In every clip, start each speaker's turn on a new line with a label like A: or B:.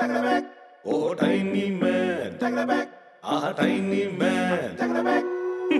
A: Oh, tiny man. Ah, tiny man.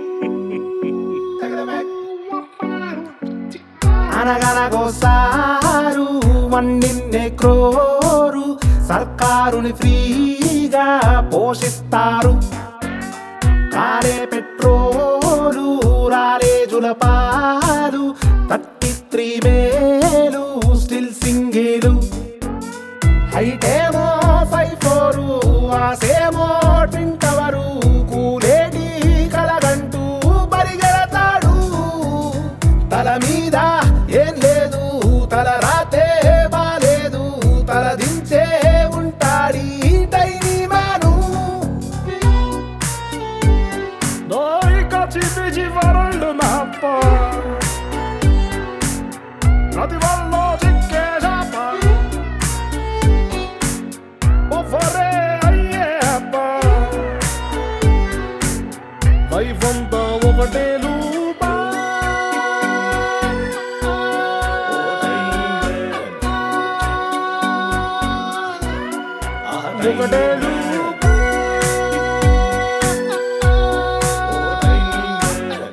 B: అనగనగోసారు వన్నిన్నే crore సర్కారుని ఫ్రీగా పోషిస్తారు కాలే పెట్రోలు రాలేజుల పాలు థర్టీ త్రీ వేలు స్టిల్ సింగిలు హైటేమో ఫైవ్ ఫోరు ఆసేమో ట్విన్ టవరు కూలేటి కలగంటూ పరిగెడతాడు తల మీద ఏం లేదు తల రాతే బాలేదు తల దించే ఉంటాడి tiny man
C: Dojka ci widzi waroldu mappa Nati vallo cikke żapa O fore ayyappa వైఫంత ఒకటే లూపా
A: Oh, tiny man. Ah, tiny
C: ఒకటే
A: man.
C: లూపా
A: Oh, tiny man.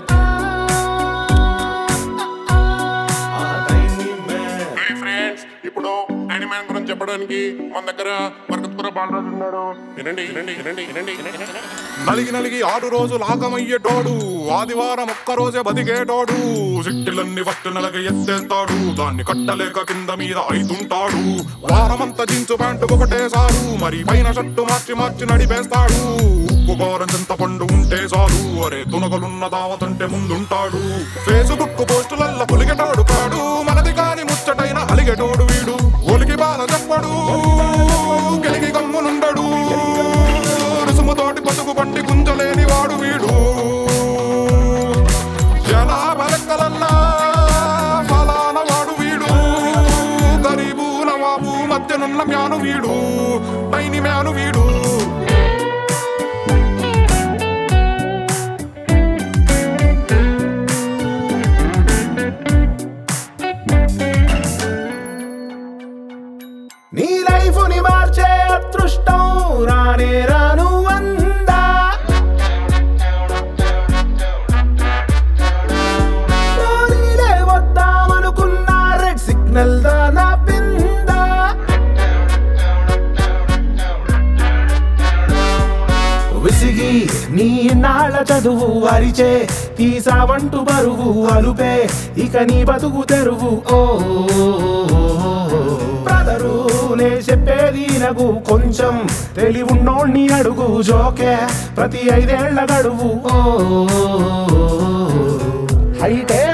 A: Ah, tiny man.
D: Hi friends ఇప్పుడు యానిమాన్ గురించి చెప్పడానికి మన దగ్గర బరకత్పుర బాలరాజు ఉన్నాడు వినండి వినండి వినండి వినండి వినండి. నలిగి నలిగి ఆరు రోజులు ఆగమయ్యేటోడు ఆదివారం ఒక్క రోజే బతికేటోడు సిట్టిలన్నీ ఫస్ట్ నెలకి ఎత్తేస్తాడు దాన్ని కట్టలేక కింద మీద అయితుంటాడు వారమంతా జీన్స్ ప్యాంటు ఒకటేసారు మరి పైన షర్టు మార్చి మార్చి నడిపేస్తాడు ఉప్పు కారం చింత పండు ఉంటే చాలు అరే తునగలున్న దావతంటే ముందుంటాడు ఫేస్బుక్ పోస్టులల్ల పులిగెటాడు కాడు మనది కాని ముచ్చటైన అలిగెటోడు వీడు ఒలికి బాధ చెప్పడు గెలిగి గమ్మునుండడు రుసుముతోటి బతుకు పండి గుంజలేని వాడు వీడు జనాభా లెక్కలన్నా ఫలాన వాడు వీడు గరీబు నవాబు మధ్యనున్న మ్యాను వీడు టైని మ్యాను వీడు
B: నీ లైఫ్ ని మార్చే అదృష్టం రానే రాను అందా పోనీలే వద్దామనుకున్న రెడ్ సిగ్నల్ దానా పిందా విసిగి నీ నాళ్ళ చదువు అరిచే తీసావంటూ బరువు అలుపే ఇక నీ బతుకు తెరువు ఓ బ్రదరు నే చెప్పేది నగు కొంచెం తెలివున్నోణ్ణి అడుగు జోకే ప్రతి ఐదేళ్ల గడువు ఓ హైటే